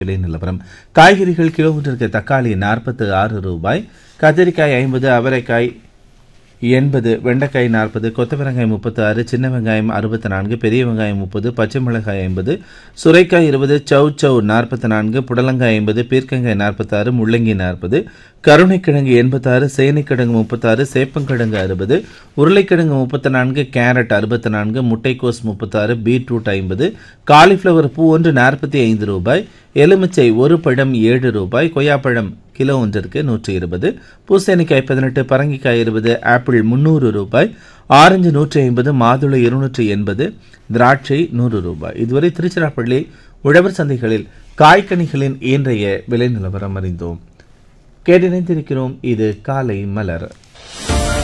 விலை நிலவரம் காய்கறிகள் கிலோ ஒன்றிற்கு தக்காளி நாற்பத்து ஆறு ரூபாய் கத்திரிக்காய் ஐம்பது அவரைக்காய் எண்பது வெண்டைக்காய் நாற்பது கொத்தவரங்காய் முப்பத்தி ஆறு சின்ன வெங்காயம் அறுபத்தி நான்கு பெரிய வெங்காயம் முப்பது பச்சை மிளகாய் ஐம்பது சுரைக்காய் இருபது சௌ சௌ நாற்பத்தி நான்கு புடலங்காய் ஐம்பது பீர்க்கங்காய் நாற்பத்தாறு முள்ளங்கி நாற்பது கருணைக்கிழங்கு எண்பத்தாறு சேனைக்கிழங்கு முப்பத்தாறு சேப்பங்கிழங்கு அறுபது உருளைக்கிழங்கு முப்பத்தி நான்கு கேரட் அறுபத்தி நான்கு முட்டைக்கோஸ் முப்பத்தாறு பீட்ரூட் ஐம்பது காலிஃப்ளவர் பூ ஒன்று நாற்பத்தி ஐந்து ரூபாய் எலுமிச்சை ஒரு பழம் ஏழு ரூபாய் கொய்யாப்பழம் கிலோ ஒன்றிற்கு நூற்றி இருபது பூசணிக்காய் பதினெட்டு பரங்கிக்காய் இருபது ஆப்பிள் முந்நூறு ரூபாய் ஆரஞ்சு நூற்றி ஐம்பது மாதுளை இருநூற்றி எண்பது திராட்சை நூறு ரூபாய் இதுவரை திருச்சிராப்பள்ளி உழவர் சந்தைகளில் காய்கனிகளின் இன்றைய விலை நிலவரம் அறிந்தோம் கேட்டிணைந்திருக்கிறோம் இது காலை மலர்